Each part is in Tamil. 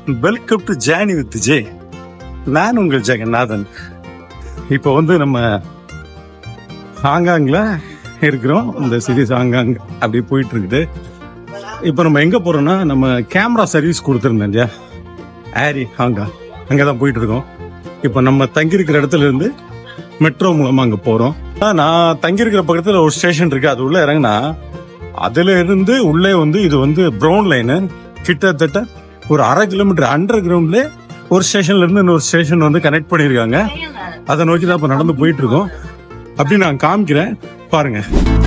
Welcome to journey with J நான் உங்கள் ஜெகநாதன் இப்போ வந்து நம்ம ஹாங்காங்ல இருக்கிறோம் இந்த சிரிஸ் ஹாங்காங் அப்படி போயிட்டு இருக்குது இப்போ நம்ம எங்க போறோம்னா நம்ம கேமரா சர்வீஸ் கொடுத்துருந்தோம் இல்லையா ஆரி ஹாங்காங் அங்கே தான் போயிட்டு இருக்கோம் இப்போ நம்ம தங்கியிருக்கிற இடத்துல இருந்து மெட்ரோ மூலமா அங்க போறோம் ஆனா, நான் தங்கியிருக்கிற பக்கத்துல ஒரு ஸ்டேஷன் இருக்கு அது உள்ள இறங்கினா அதுல இருந்து உள்ளே வந்து இது வந்து ப்ரௌன் லைனு கிட்டத்தட்ட ஒரு அரை கிலோமீட்டர் அண்டர் கிரவுண்ட்ல ஒரு ஸ்டேஷன்ல இருந்து இன்னொரு ஸ்டேஷன் வந்து கனெக்ட் பண்ணிருக்காங்க அதை நோக்கி தான் இப்ப நடந்து போயிட்டு இருக்கோம் அப்படி நான் காமிக்கிறேன் பாருங்க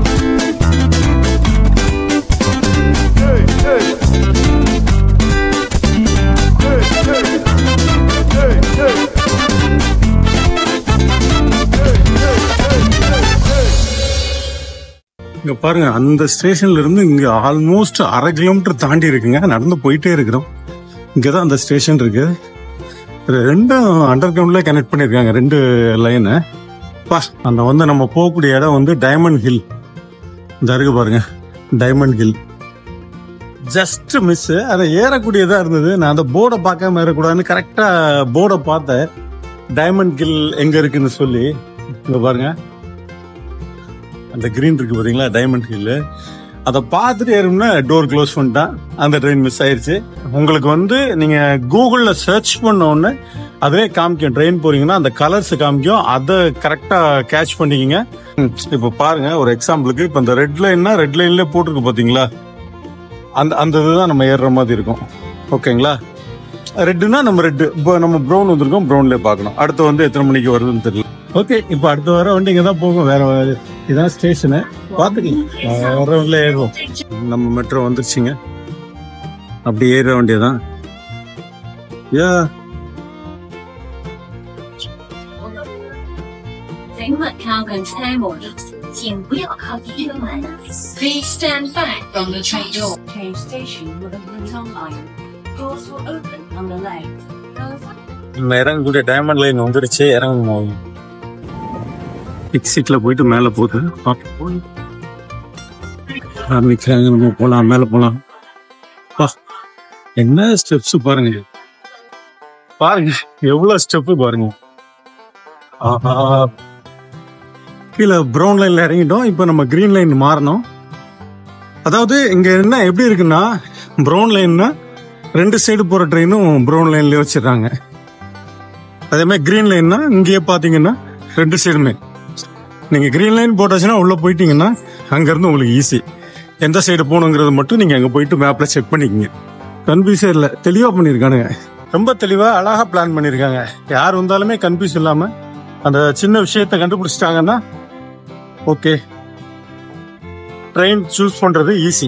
இங்க பாருங்க அந்த ஸ்டேஷன்ல இருந்து இங்க ஆல்மோஸ்ட் அரை கிலோமீட்டர் தாண்டி இருக்குங்க நடந்து போயிட்டே இருக்கிறோம் இங்கதான் அந்த ஸ்டேஷன் இருக்கு இது ரெண்டும் அண்டர் கிரவுண்ட்ல கனெக்ட் பண்ணிருக்காங்க ரெண்டு லைனு பா அந்த வந்து நம்ம போகக்கூடிய இடம் வந்து டைமண்ட் ஹில் இந்த இருக்கு பாருங்க டைமண்ட் ஹில் ஜஸ்ட் மிஸ் அதை ஏறக்கூடியதா இருந்தது நான் அந்த போர்டை பார்க்காம ஏறக்கூடாதுன்னு கரெக்டா போர்டை பார்த்தேன் டைமண்ட் ஹில் எங்க இருக்குன்னு சொல்லி இங்க பாருங்க அந்த கிரீன் இருக்கு பாத்தீங்களா டைமண்ட் ஹில் அதை பார்த்துட்டு ஏறும்னா டோர் க்ளோஸ் பண்ணிட்டான் அந்த ட்ரெயின் மிஸ் ஆயிருச்சு உங்களுக்கு வந்து நீங்க கூகுள்ல சர்ச் பண்ண உடனே அதுவே காமிக்கும் ட்ரெயின் போறீங்கன்னா அந்த கலர்ஸ் காமிக்கும் அதை கரெக்டா கேட்ச் பண்ணிக்கிங்க ம், இப்போ பாருங்க ஒரு எக்ஸாம்பிளுக்கு இப்போ இந்த ரெட் லைன்னா ரெட் லைன்ல போட்டிருக்கு பாத்தீங்களா அந்த அந்த இதுதான் நம்ம ஏறுற மாதிரி இருக்கும் ஓகேங்களா ரெட்டுனா நம்ம ரெட்டு இப்போ நம்ம ப்ரௌன் வந்திருக்கோம் ப்ரௌன்லேயே பார்க்கணும் அடுத்து வந்து எத்தனை மணிக்கு வருதுன்னு தெரியல ஓகே இப்போ அடுத்த வர வண்டி இங்கே தான் போகும் வேற வேற- இதான் ஸ்டேஷனு பார்த்துக்கலாம் வரவங்களே ஏறுவோம் நம்ம மெட்ரோ வந்துருச்சுங்க அப்படி ஏற வேண்டியதான் யா 请勿靠近车門，請不要靠近車門。Please stand back from the train door. Change station with a Bhutan line. Doors will open on the left. நம்ம இறங்கக்கூடிய டைமண்ட் லைன் வந்துருச்சு இறங்கும் எக்ஸிட்ல போயிட்டு மேல போகுது பார்ப்போம். ஆரம்பிக்கிறாங்க நம்ம போலாம் மேல போலாம் பா என்ன ஸ்டெப்ஸ் பாருங்க பாருங்க எவ்வளவு ஸ்டெப் பாருங்க ஆஹா கீழே ப்ரௌன் லைன்ல இறங்கிட்டோம் இப்போ நம்ம கிரீன் லைன் மாறணும் அதாவது இங்க என்ன எப்படி இருக்குன்னா ப்ரௌன் லைன்னா ரெண்டு சைடு போற ட்ரெயினும் ப்ரௌன் லைன்லயே வச்சிடுறாங்க அதே மாதிரி கிரீன் லைன்னா இங்கேயே பாத்தீங்கன்னா ரெண்டு சைடுமே நீங்க கிரீன் லைன் போட்டாச்சுன்னா உள்ள போயிட்டீங்கன்னா அங்க இருந்து உங்களுக்கு ஈஸி எந்த சைடு போகணுங்கிறது மட்டும் நீங்க அங்க போயிட்டு மேப்ல செக் பண்ணிக்கங்க கன்ஃபியூஸே இல்ல தெளிவா பண்ணிருக்கானுங்க ரொம்ப தெளிவா அழகா பிளான் பண்ணிருக்காங்க யார் வந்தாலுமே கன்ஃபியூஸ் இல்லாம அந்த சின்ன விஷயத்தை கண்டுபிடிச்சிட்டாங்கன்னா ஓகே ட்ரெயின் சூஸ் பண்றது ஈஸி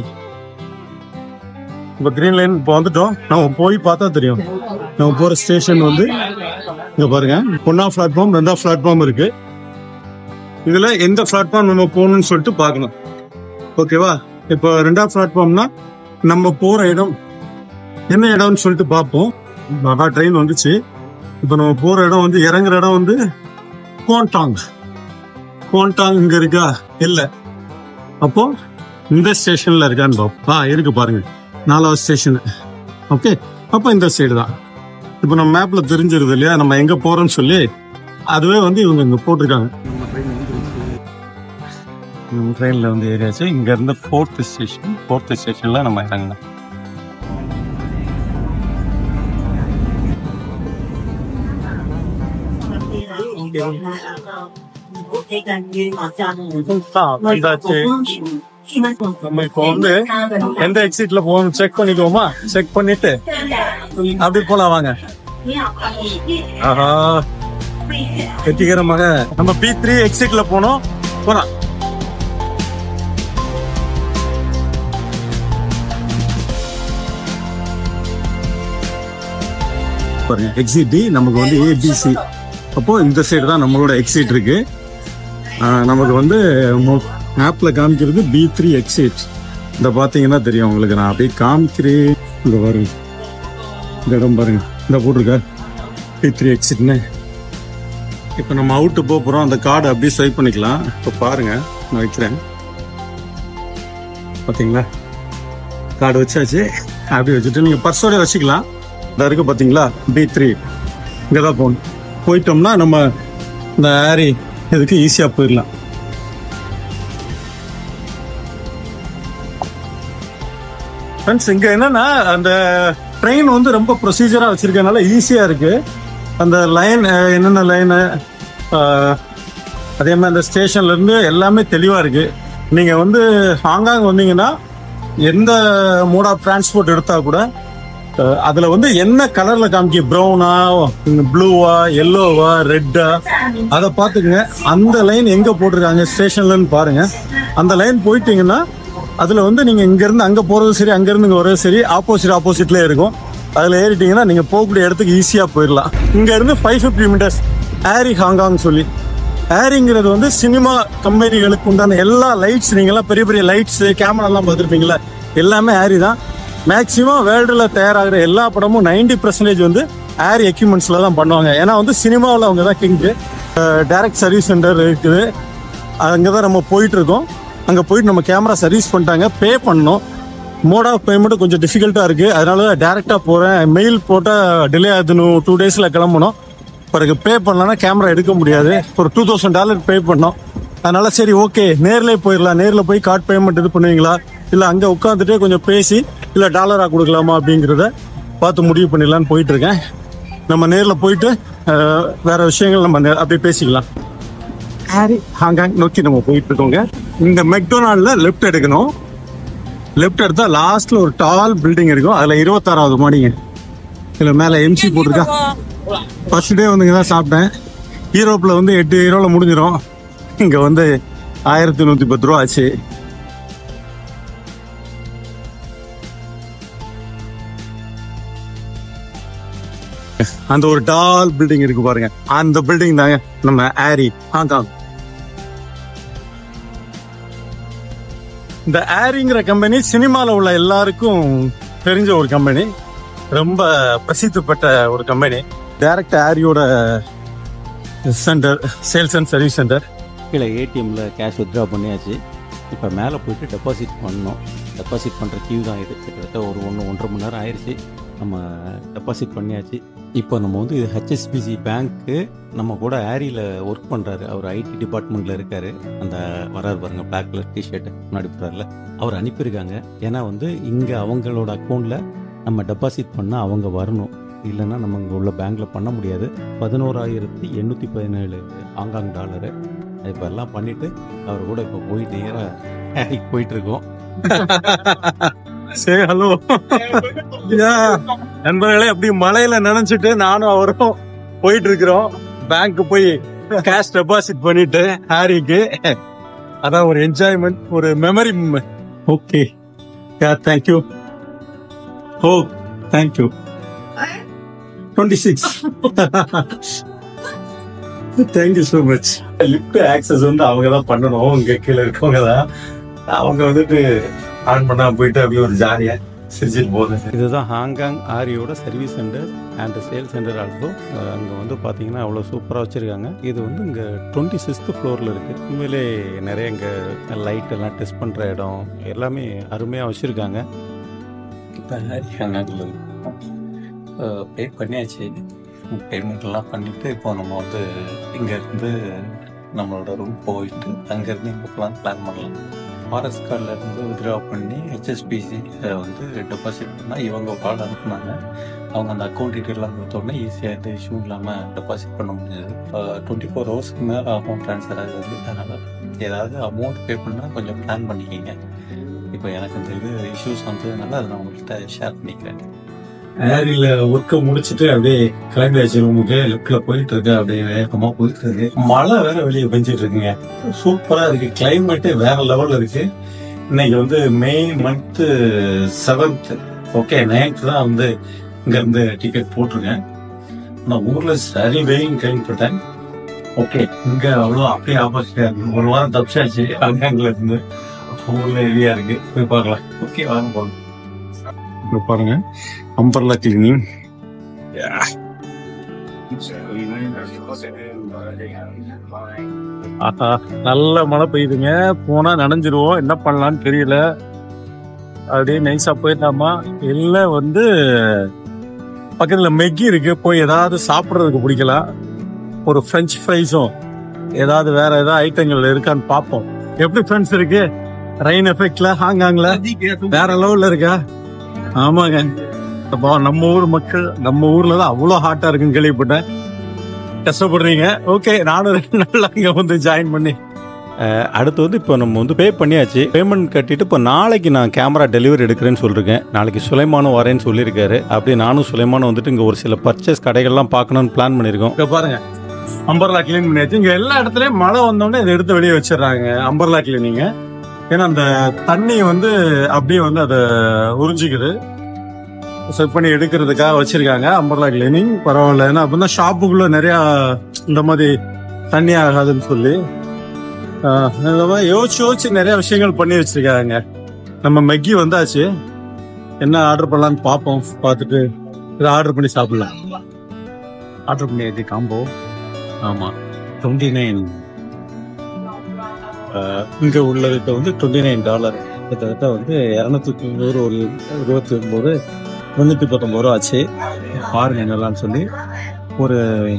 இப்போ கிரீன் லைன் இப்போ வந்துட்டோம் நம்ம போய் பார்த்தா தெரியும் நம்ம போற ஸ்டேஷன் வந்து இங்க பாருங்க ஒன்னா பிளாட்ஃபார்ம் ரெண்டா பிளாட்ஃபார்ம் இருக்கு இதுல எந்த பிளாட்ஃபார்ம் நம்ம போகணும்னு சொல்லிட்டு பார்க்கணும் ஓகேவா இப்போ ரெண்டா பிளாட்ஃபார்ம்னா நம்ம போற இடம் என்ன இடம்னு சொல்லிட்டு பார்ப்போம் அதான் ட்ரெயின் வந்துச்சு இப்போ நம்ம போற இடம் வந்து இறங்குற இடம் வந்து கோன்டாங் கோன்டாங் இங்க இருக்கா இல்ல அப்போ இந்த ஸ்டேஷன்ல இருக்கான்னு பார்ப்போம் ஆ இருக்கு பாருங்க நாலாவது ஸ்டேஷன் ஓகே அப்போ இந்த சைடு தான் இப்போ நம்ம மேப்ல தெரிஞ்சிருது இல்லையா நம்ம எங்க போறோம்னு சொல்லி அதுவே வந்து இவங்க இங்க போட்டிருக்காங்க நம்ம ட்ரெயின்ல வந்து ஏரியாச்சு இங்க இருந்து ஃபோர்த் ஸ்டேஷன் ஃபோர்த் ஸ்டேஷன்ல நம்ம இறங்கணும் இதாச்சு. நம்ம இப்போ வந்து எந்த எக்ஸிட்ல போகணும் செக் பண்ணிக்குவோமா செக் பண்ணிட்டு அப்படி போலாம் வாங்க ஆஹா வெற்றிகரமாக நம்ம பி த்ரீ எக்ஸிட்ல போனோம் போலாம் பாருங்க எக்ஸிட் டி நமக்கு வந்து ஏபிசி அப்போ இந்த சைடு தான் நம்மளோட எக்ஸிட் இருக்கு ஆஹ் நமக்கு வந்து மேப்ல காமிக்கிறது பி த்ரீ எக்ஸிட் இந்த பாத்தீங்கன்னா தெரியும் உங்களுக்கு நான் அப்படியே காமிக்கிறேன் இந்த பாருங்க இந்த இடம் பாருங்க இந்த போட்டிருக்க பி த்ரீ எக்ஸிட்னு இப்போ நம்ம அவுட்டு போக போகிறோம் அந்த கார்டு அப்படியே ஸ்வைப் பண்ணிக்கலாம் இப்போ பாருங்க நான் வைக்கிறேன் பார்த்தீங்களா கார்டு வச்சாச்சு அப்படி வச்சுட்டு நீங்கள் பர்ஸோட வச்சுக்கலாம் இந்த இருக்கு பாத்தீங்களா பி த்ரீ இங்கதான் போகணும் போயிட்டோம்னா நம்ம இந்த ஆரி இதுக்கு ஈஸியா போயிடலாம் ஃப்ரெண்ட்ஸ் இங்க என்னன்னா அந்த ட்ரெயின் வந்து ரொம்ப ப்ரொசீஜரா வச்சிருக்கனால ஈஸியா இருக்கு அந்த லைன் என்னென்ன லைனு அதே மாதிரி அந்த ஸ்டேஷன்ல இருந்து எல்லாமே தெளிவா இருக்கு நீங்க வந்து ஹாங்காங் வந்தீங்கன்னா எந்த மோட் ஆஃப் டிரான்ஸ்போர்ட் எடுத்தா கூட அஹ், அதுல வந்து என்ன கலர்ல காமிக்க ப்ரௌனா ப்ளூவா எல்லோவா ரெட்டா அதை பார்த்துக்குங்க அந்த லைன் எங்க போட்டிருக்காங்க ஸ்டேஷன்லன்னு பாருங்க அந்த லைன் போயிட்டீங்கன்னா அதுல வந்து நீங்க இங்க இருந்து அங்க போறது சரி அங்க இருந்து இங்க வரது சரி ஆப்போசிட் ஆப்போசிட்ல இருக்கும் அதுல ஏறிட்டீங்கன்னா நீங்க போகக்கூடிய இடத்துக்கு ஈஸியா போயிடலாம் இங்க இருந்து ஃபைவ் ஃபிஃப்டி மீட்டர்ஸ் ஆரி ஹாங்காங் சொல்லி ஏரிங்கிறது வந்து சினிமா கம்பெனிகளுக்கு உண்டான எல்லா லைட்ஸ் நீங்கெல்லாம் பெரிய பெரிய லைட்ஸ் கேமரா எல்லாம் பார்த்துருப்பீங்களா எல்லாமே ஏரி தான் மேக்சிமம் வேர்ல்டுல தயாராகிற எல்லா படமும் 90% பர்சன்டேஜ் வந்து ஏர் எக்யூப்மெண்ட்ஸ்ல தான் பண்ணுவாங்க ஏன்னா வந்து சினிமாவில் அவங்க தான் கிங்கு டைரக்ட் சர்வீஸ் சென்டர் இருக்குது அங்கே தான் நம்ம போயிட்டு இருக்கோம் அங்கே போயிட்டு நம்ம கேமரா சர்வீஸ் பண்ணிட்டாங்க பே பண்ணோம் மோட் ஆஃப் பேமெண்ட் கொஞ்சம் டிஃபிகல்ட்டாக இருக்குது அதனால டேரெக்டாக போகிறேன் மெயில் போட்டால் டிலே ஆகுதுன்னு டூ டேஸில் கிளம்பணும் பிறகு பே பண்ணலன்னா கேமரா எடுக்க முடியாது ஒரு டூ தௌசண்ட் டாலர் பே பண்ணோம் அதனால சரி ஓகே நேர்லயே போயிடலாம் நேரில் போய் கார்டு பேமெண்ட் இது பண்ணுவீங்களா இல்லை அங்கே உட்காந்துட்டே கொஞ்சம் பேசி இல்லை டாலராக கொடுக்கலாமா அப்படிங்கிறத பார்த்து முடிவு பண்ணிடலான்னு போயிட்டு இருக்கேன் நம்ம நேரில் போயிட்டு அஹ், வேற விஷயங்கள் நம்ம நே- அப்படியே பேசிக்கலாம் ஹாரி ஹாங்காங் நோக்கி நம்ம போயிட்டு இருக்கோங்க இந்த மெக்டொனால்ட்ல லெஃப்ட் எடுக்கணும் லெஃப்ட் எடுத்தா லாஸ்ட்ல ஒரு டால் பில்டிங் இருக்கும் அதுல இருபத்தாறாவது மாடிங்க இதுல மேல எம்சி போட்டிருக்கா ஃபர்ஸ்ட் டே வந்து இங்க தான் சாப்பிட்டேன் யூரோப்ல வந்து எட்டு யூரோல முடிஞ்சிடும் இங்க வந்து ஆயிரத்தி நூத்தி பத்து ரூபா ஆச்சு அந்த ஒரு டால் பில்டிங் இருக்கு பாருங்க அந்த பில்டிங் தாங்க நம்ம ஆரி ஹாங்காங் இந்த ஆரிங்கிற கம்பெனி சினிமாவில் உள்ள எல்லாருக்கும் தெரிஞ்ச ஒரு கம்பெனி ரொம்ப பிரசித்தி பெற்ற ஒரு கம்பெனி டைரக்ட் ஆரியோட centre sales and service centre கீழே ஏடிஎம்ல கேஷ் வித்ட்ரா பண்ணியாச்சு இப்போ மேலே போயிட்டு டெபாசிட் பண்ணோம் டெபாசிட் பண்ணுற கியூ தான் இது கிட்டத்தட்ட ஒரு ஒன்று ஒன்றரை மணி நேரம் ஆயிடுச்சு நம்ம டெபாசிட் பண்ணியாச்சு இப்போ நம்ம வந்து இது ஹெச்எஸ்பிசி பேங்க்கு நம்ம கூட ஏரியில் ஒர்க் பண்ணுறாரு அவர் ஐடி டிபார்ட்மெண்ட்டில் இருக்கார் அந்த வராரு பாருங்க பிளாக் கலர் டிஷர்ட் முன்னாடி போகிறாருல அவர் அனுப்பியிருக்காங்க ஏன்னா வந்து இங்கே அவங்களோட அக்கௌண்ட்டில் நம்ம டெபாசிட் பண்ணால் அவங்க வரணும் இல்லைன்னா நம்ம இங்கே உள்ள பேங்க்கில் பண்ண முடியாது பதினோராயிரத்தி எண்ணூற்றி பதினேழு ஹாங்காங் டாலரு இப்போ எல்லாம் பண்ணிட்டு அவர் கூட இப்போ போய் நேராக போயிட்டு இருக்கோம் சரி ஹலோ நண்பர்களே அப்படி மலையில நினைச்சிட்டு நானும் அவரும் போயிட்டு இருக்கிறோம் பேங்க் போய் கேஷ் டெபாசிட் பண்ணிட்டு ஹாரிக்கு அதான் ஒரு என்ஜாய்மெண்ட் ஒரு memory okay yeah thank you oh thank you twenty six thank you so much lift access வந்து அவங்க தான் பண்ணணும் இங்க கீழே இருக்கவங்க தான் அவங்க வந்துட்டு ஆன் பண்ணா போயிட்டு அப்படியே ஒரு ஜாலியா சிரிச்சிட்டு போகுது இதுதான் ஹாங்காங் ஆரியோட service centre and sale centre also அங்கே வந்து பார்த்தீங்கன்னா அவ்வளோ சூப்பராக வச்சுருக்காங்க இது வந்து இங்கே டுவெண்ட்டி சிக்ஸ்த்து ஃப்ளோரில் இருக்குது உண்மையிலே நிறைய இங்கே லைட் எல்லாம் டெஸ்ட் பண்ணுற இடம் எல்லாமே அருமையாக வச்சுருக்காங்க இப்போ ஹாரி ஹாங்காங்கில் பே பண்ணியாச்சு பேமெண்ட்லாம் பண்ணிவிட்டு இப்போ நம்ம வந்து இங்கேருந்து நம்மளோட ரூம் போயிட்டு அங்கேருந்து இங்கே போகலாம் பிளான் பண்ணலாம் ஃபாரஸ்ட் கார்டில் இருந்து வித்ட்ரா பண்ணி ஹெச்எஸ்பிசி வந்து டெபாசிட் பண்ணால் இவங்க கார்டு அனுப்புனாங்க அவங்க அந்த அக்கௌண்ட் டீட்டெயிலாம் கொடுத்தோடனே ஈஸியாக எந்த இஷ்யூ இல்லாமல் டெபாசிட் பண்ண முடிஞ்சது டுவெண்ட்டி ஃபோர் ஹவர்ஸ்க்கு மேலே ஆகும் ட்ரான்ஸ்ஃபர் ஆகுது அதனால் ஏதாவது அமௌண்ட் பே பண்ணால் கொஞ்சம் பிளான் பண்ணிக்கிங்க இப்போ எனக்கு இந்த இது இஷ்யூஸ் வந்ததுனால அதை நான் உங்கள்கிட்ட ஷேர் பண்ணிக்கிறேன் ஏரியில ஒர்க்க முடிச்சிட்டு அப்படியே கிளம்பியாச்சு ரூமுக்கு லெப்ட்ல போயிட்டு இருக்கு அப்படியே வேகமா போயிட்டு இருக்கு மழை வேற வெளியே பெஞ்சிட்டு இருக்குங்க சூப்பரா இருக்கு கிளைமேட் வேற லெவல்ல இருக்கு இன்னைக்கு வந்து May month seventh okay ninth தான் வந்து இங்க இருந்து டிக்கெட் போட்டிருக்கேன் நான் ஊர்ல சரி வெயில் கேள்விப்பட்டேன் ஓகே இங்க அவ்வளோ அப்படியே ஆப்போசிட்டா இருக்கு ஒரு வாரம் தப்பிச்சாச்சு அங்கங்க இருந்து ஊர்ல ஹெவியா இருக்கு போய் பார்க்கலாம் ஓகே வாங்க போகலாம் இங்க பாருங்க அம்பர்லா கிளீனிங் ஆஹா நல்ல மழை பெய்யுதுங்க போனா நனைஞ்சிருவோம் என்ன பண்ணலாம்னு தெரியல அப்படியே நைஸா போயிடலாமா இல்ல வந்து பக்கத்துல மெக்கி இருக்கு போய் ஏதாவது சாப்பிடுறதுக்கு பிடிக்கலாம் ஒரு ஃப்ரெஞ்ச் ஃப்ரைஸும் ஏதாவது வேற ஏதாவது ஐட்டங்கள் இருக்கான்னு பார்ப்போம் எப்படி ஃப்ரெண்ட்ஸ் இருக்கு ரெயின் எஃபெக்ட்ல ஹாங்காங்ல வேற லெவல்ல இருக்கா ஆமாங்க அப்போ நம்ம ஊர் மக்கள் நம்ம ஊர்ல தான் அவ்வளோ ஹாட்டா இருக்குன்னு கேள்விப்பட்டேன் கஷ்டப்படுறீங்க ஓகே நானும் ரெண்டு நாள் அங்க வந்து ஜாயின் பண்ணி அஹ், அடுத்து வந்து இப்போ நம்ம வந்து பே பண்ணியாச்சு பேமெண்ட் கட்டிட்டு இப்போ நாளைக்கு நான் கேமரா டெலிவரி எடுக்கிறேன்னு சொல்லியிருக்கேன் நாளைக்கு சுலைமானும் வரேன்னு சொல்லியிருக்காரு அப்படியே நானும் சுலைமானும் வந்துட்டு இங்கே ஒரு சில பர்ச்சேஸ் கடைகள்லாம் பார்க்கணும்னு பிளான் பண்ணியிருக்கோம் இங்க பாருங்க அம்பர்லா கிளீன் பண்ணியாச்சு இங்க எல்லா இடத்துலயும் மழை வந்தோடனே இதை எடுத்து வெளியே வச்சிடுறாங்க அம்பர்லா கிளீனிங்க ஏன்னா அந்த தண்ணி வந்து அப்படியே வந்து அதை உறிஞ்சிக்குது செட் பண்ணி எடுக்கிறதுக்காக வச்சிருக்காங்க அம்பர்லா கிளீனிங் பரவாயில்ல ஏன்னா அப்பதான் ஷாப்புக்குள்ள நிறைய இந்த மாதிரி தண்ணி ஆகாதுன்னு சொல்லி ஆஹ், இந்த மாதிரி யோசிச்சு யோசிச்சு நிறைய விஷயங்கள் பண்ணி வச்சிருக்காங்க நம்ம மெக்கி வந்தாச்சு என்ன ஆர்டர் பண்ணலாம்னு பார்ப்போம் பார்த்துட்டு இதை ஆர்டர் பண்ணி சாப்பிடலாம் ஆர்டர் பண்ணியாச்சு காம்போ ஆமா டுவெண்ட்டி நைன் இங்க உள்ளதுக்கு வந்து டுவெண்ட்டி நைன் டாலர் கிட்டத்தட்ட வந்து இரநூத்தி தொண்ணூறு ஒரு இருபத்தி ஒன்பது முன்னூத்தி பத்தொன்பது ரூபா ஆச்சு பாருங்க என்னெல்லாம் சொல்லி ஒரு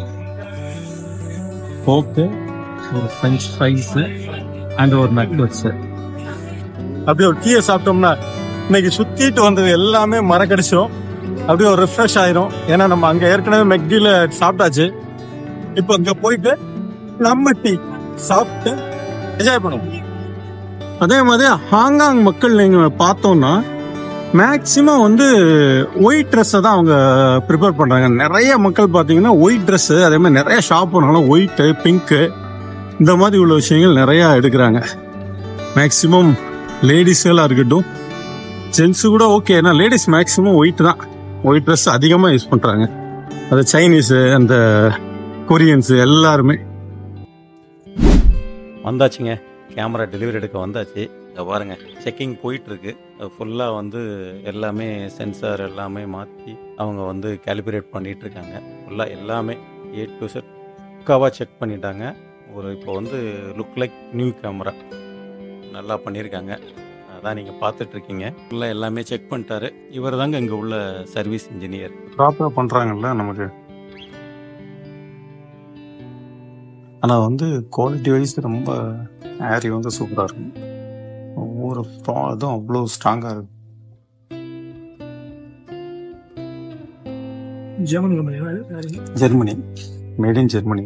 கோக்கு ஒரு ஃப்ரெஞ்ச் ஃப்ரைஸ் அண்ட் ஒரு நக்லட்ஸ் அப்படியே ஒரு டீயை சாப்பிட்டோம்னா இன்னைக்கு சுத்திட்டு வந்தது எல்லாமே மறக்கடிச்சிடும் அப்படியே ஒரு ரிஃப்ரெஷ் ஆயிரும் ஏன்னா நம்ம அங்க ஏற்கனவே மெக்டில சாப்பிட்டாச்சு இப்போ அங்க போயிட்டு நம்ம டீ சாப்பிட்டு என்ஜாய் பண்ணுவோம் அதே மாதிரி ஹாங்காங் மக்கள் நீங்க பார்த்தோம்னா மேக்சிமம் வந்து ஒயிட் ட்ரெஸ்ஸை தான் அவங்க ப்ரிப்பேர் பண்றாங்க நிறைய மக்கள் பார்த்தீங்கன்னா ஒயிட் ட்ரெஸ் அதே மாதிரி நிறைய ஷாப் போனாலும் ஒயிட்டு பிங்க்கு இந்த மாதிரி உள்ள விஷயங்கள் நிறைய எடுக்கிறாங்க மேக்சிமம் லேடிஸ்களாக இருக்கட்டும் ஜென்ஸு கூட ஓகே ஏன்னா லேடிஸ் மேக்சிமம் ஒயிட் தான் ஒயிட் ட்ரெஸ் அதிகமாக யூஸ் பண்ணுறாங்க அது சைனீஸு அந்த கொரியன்ஸு எல்லாருமே வந்தாச்சுங்க கேமரா டெலிவரி எடுக்க வந்தாச்சு இதை பாருங்க செக்கிங் போயிட்டு இருக்கு ஃபுல்லாக வந்து எல்லாமே சென்சார் எல்லாமே மாற்றி அவங்க வந்து கேலிபரேட் பண்ணிட்டு இருக்காங்க ஃபுல்லாக எல்லாமே ஏ டு செட் பக்காவாக செக் பண்ணிட்டாங்க ஒரு இப்போ வந்து லுக் லைக் நியூ கேமரா நல்லா பண்ணியிருக்காங்க அதான் நீங்கள் பார்த்துட்டு இருக்கீங்க ஃபுல்லாக எல்லாமே செக் பண்ணிட்டாரு இவர் தாங்க இங்கே உள்ள சர்வீஸ் இன்ஜினியர் ப்ராப்பராக பண்ணுறாங்கல்ல நமக்கு ஆனால் வந்து குவாலிட்டி வைஸ் ரொம்ப ஏரி வந்து சூப்பராக இருக்கும் ஒவ்வொரு ப்ரா இதுவும் அவ்வளோ ஸ்ட்ராங்காக இருக்கும் ஜெர்மனி மேட் இன் ஜெர்மனி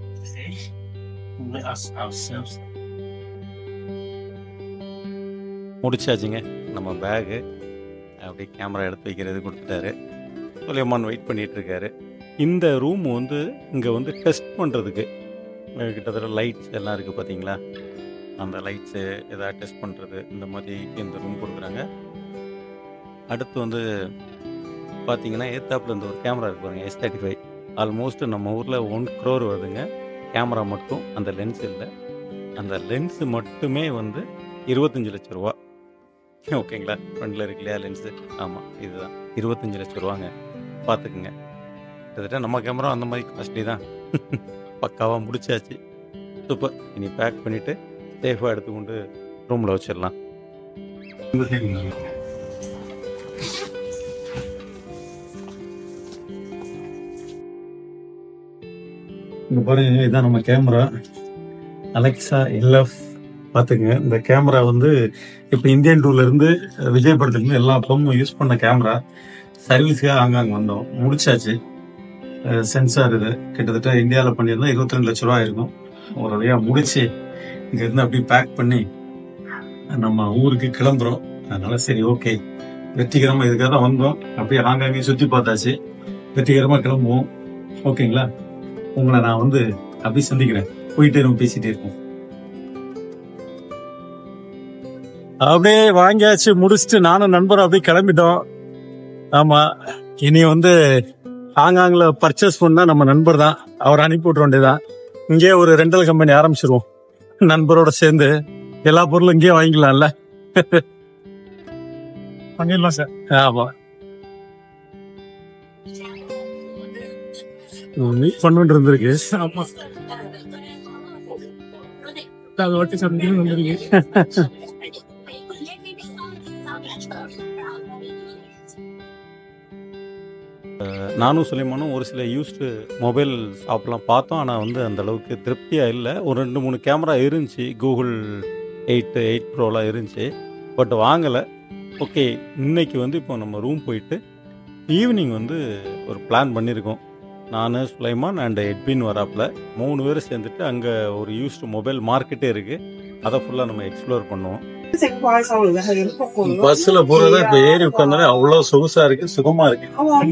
முடிச்சாச்சுங்க நம்ம பேகு அப்படி கேமரா எடுத்து வைக்கிறது கொடுத்துட்டாரு சுலைமான் வெயிட் பண்ணிட்டு இருக்காரு இந்த ரூம் வந்து இங்கே வந்து டெஸ்ட் பண்ணுறதுக்கு கிட்டத்தட்ட லைட்ஸ் எல்லாம் இருக்குது பார்த்தீங்களா அந்த லைட்ஸு எதாவது டெஸ்ட் பண்ணுறது இந்த மாதிரி இந்த ரூம் கொடுக்குறாங்க அடுத்து வந்து பார்த்தீங்கன்னா ஏத்தாப்பில் இந்த ஒரு கேமரா இருக்கு பாருங்க எஸ் தேர்ட்டி ஃபைவ் ஆல்மோஸ்ட் நம்ம ஊரில் ஒன் க்ரோர் வருதுங்க கேமரா மட்டும் அந்த லென்ஸ் இல்லை அந்த லென்ஸு மட்டுமே வந்து இருபத்தஞ்சு லட்ச ரூபா ஓகேங்களா ஃப்ரண்டில் இருக்கு இல்லையா லென்ஸு ஆமாம் இதுதான் இருபத்தஞ்சு லட்ச ரூபாங்க பார்த்துக்குங்க கிட்டத்தட்ட நம்ம கேமரா அந்த மாதிரி காஸ்ட்லி தான் பக்காவாக முடிச்சாச்சு சூப்பர் இனி பேக் பண்ணிவிட்டு சேஃபாக எடுத்துக்கொண்டு ரூமில் வச்சிடலாம் இங்க பாருங்க இதான் நம்ம கேமரா அலெக்சா எல்எஃப் பாத்துங்க இந்த கேமரா வந்து இப்போ இந்தியன் டூர்ல இருந்து விஜய் படத்துல இருந்து எல்லா படமும் யூஸ் பண்ண கேமரா சர்வீஸ்க்காக ஆங்காங்க வந்தோம் முடிச்சாச்சு சென்சார் இது கிட்டத்தட்ட இந்தியாவில் பண்ணியிருந்தா இருபத்தி ரெண்டு லட்ச ரூபா இருக்கும் ஒரு வழியா முடிச்சு இங்க இருந்து அப்படியே பேக் பண்ணி நம்ம ஊருக்கு கிளம்புறோம் அதனால சரி ஓகே வெற்றிகரமா இதுக்காக தான் வந்தோம் அப்படியே ஆங்காங்கே சுத்தி பார்த்தாச்சு வெற்றிகரமா கிளம்புவோம் ஓகேங்களா உங்களை நான் வந்து அப்படி சந்திக்கிறேன் போயிட்டே நம்ம பேசிட்டே இருப்போம் அப்படியே வாங்கியாச்சு முடிச்சுட்டு நானும் நண்பரும் அப்படியே கிளம்பிட்டோம் ஆமா இனி வந்து ஹாங்காங்ல பர்ச்சேஸ் பண்ணா நம்ம நண்பர் தான் அவர் அனுப்பி விட்ற வேண்டியதான் இங்கேயே ஒரு ரெண்டல் கம்பெனி ஆரம்பிச்சிருவோம் நண்பரோட சேர்ந்து எல்லா பொருளும் இங்கேயே வாங்கிக்கலாம்ல வாங்கிடலாம் சார் ஆமா மீட் பண்ணிட்டு இருந்திருக்கு ஆமா அது வாட்டி சந்தையில் வந்திருக்கு நானும் சுலைமானும் ஒரு சில யூஸ்டு மொபைல் ஷாப்லாம் பார்த்தோம் ஆனால் வந்து அந்த அளவுக்கு திருப்தியாக இல்லை ஒரு ரெண்டு மூணு கேமரா இருந்துச்சு கூகுள் எயிட்டு எயிட் ப்ரோலாம் இருந்துச்சு பட் வாங்கலை ஓகே இன்னைக்கு வந்து இப்போ நம்ம ரூம் போயிட்டு ஈவினிங் வந்து ஒரு பிளான் பண்ணியிருக்கோம் நான் சுலைமான் அண்ட் எட்வின் வராப்பில் மூணு பேர் சேர்ந்துட்டு அங்கே ஒரு யூஸ்டு மொபைல் மார்க்கெட்டே இருக்குது அதை ஃபுல்லாக நம்ம எக்ஸ்ப்ளோர் பண்ணுவோம் பஸ்ல போறத இப்ப ஏறி உட்காந்தாலே அவ்வளவு சொகுசா இருக்கு சுகமா இருக்கு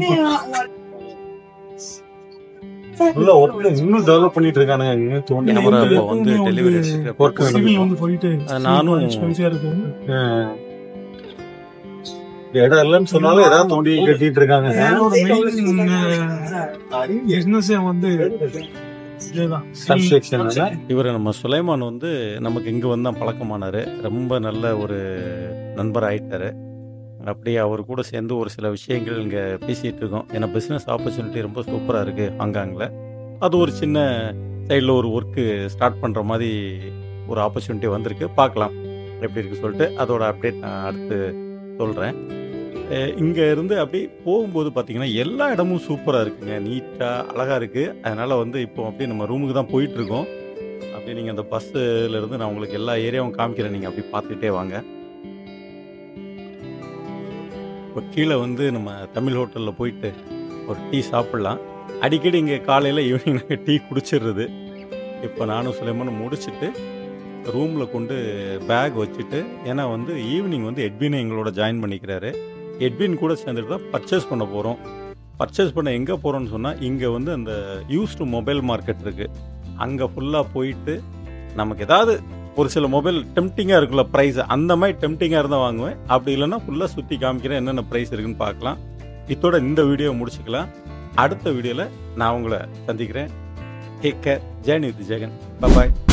உள்ள ஒர்க் இன்னும் டெவலப் பண்ணிட்டு இருக்கானுங்க இங்க தோண்டி கேமரா இப்போ வந்து டெலிவரி ஒர்க் நானும் இடம் இல்லைன்னு சொன்னாலும் ஏதாவது தோண்டி கட்டிட்டு இருக்காங்க கன்ஸ்ட்ரக்ஷன் இவர் நம்ம சுலைமான் வந்து நமக்கு இங்கே வந்து தான் பழக்கமானார் ரொம்ப நல்ல ஒரு நண்பர் ஆயிட்டாரு அப்படியே அவர் கூட சேர்ந்து ஒரு சில விஷயங்கள் இங்கே பேசிகிட்டு இருக்கோம் ஏன்னா பிஸ்னஸ் ஆப்பர்ச்சுனிட்டி ரொம்ப சூப்பராக இருக்குது ஹாங்காங்கில் அது ஒரு சின்ன சைடில் ஒரு ஒர்க்கு ஸ்டார்ட் பண்ணுற மாதிரி ஒரு ஆப்பர்ச்சுனிட்டி வந்திருக்கு பார்க்கலாம் எப்படி இருக்கு சொல்லிட்டு அதோட அப்டேட் நான் அடுத்து சொல்கிறேன் இங்கே இருந்து அப்படி போகும்போது பார்த்தீங்கன்னா எல்லா இடமும் சூப்பராக இருக்குங்க நீட்டாக அழகாக இருக்குது அதனால் வந்து இப்போ அப்படியே நம்ம ரூமுக்கு தான் போயிட்டுருக்கோம் அப்படியே நீங்கள் அந்த பஸ்ஸில் இருந்து நான் உங்களுக்கு எல்லா ஏரியாவும் காமிக்கிறேன் நீங்கள் அப்படி பார்த்துக்கிட்டே வாங்க இப்போ கீழே வந்து நம்ம தமிழ் ஹோட்டலில் போயிட்டு ஒரு டீ சாப்பிட்லாம் அடிக்கடி இங்கே காலையில் ஈவினிங் நாங்கள் டீ குடிச்சிடுறது இப்போ நானும் சுலைமானும் முடிச்சுட்டு ரூமில் கொண்டு பேக் வச்சுட்டு ஏன்னா வந்து ஈவினிங் வந்து எட்வினை எங்களோட ஜாயின் பண்ணிக்கிறாரு எட்வின் கூட சேர்ந்துட்டு தான் பர்ச்சேஸ் பண்ண போகிறோம் பர்ச்சேஸ் பண்ண எங்கே போகிறோம்னு சொன்னால் இங்கே வந்து அந்த யூஸ்டு மொபைல் மார்க்கெட் இருக்குது அங்கே ஃபுல்லாக போயிட்டு நமக்கு ஏதாவது ஒரு சில மொபைல் டெம்டிங்காக இருக்குல்ல ப்ரைஸ் அந்த மாதிரி டெம்டிங்காக இருந்தால் வாங்குவேன் அப்படி இல்லைன்னா ஃபுல்லாக சுற்றி காமிக்கிறேன் என்னென்ன ப்ரைஸ் இருக்குன்னு பார்க்கலாம் இதோட இந்த வீடியோ முடிச்சுக்கலாம் அடுத்த வீடியோவில் நான் உங்களை சந்திக்கிறேன் take care journey with Jagan bye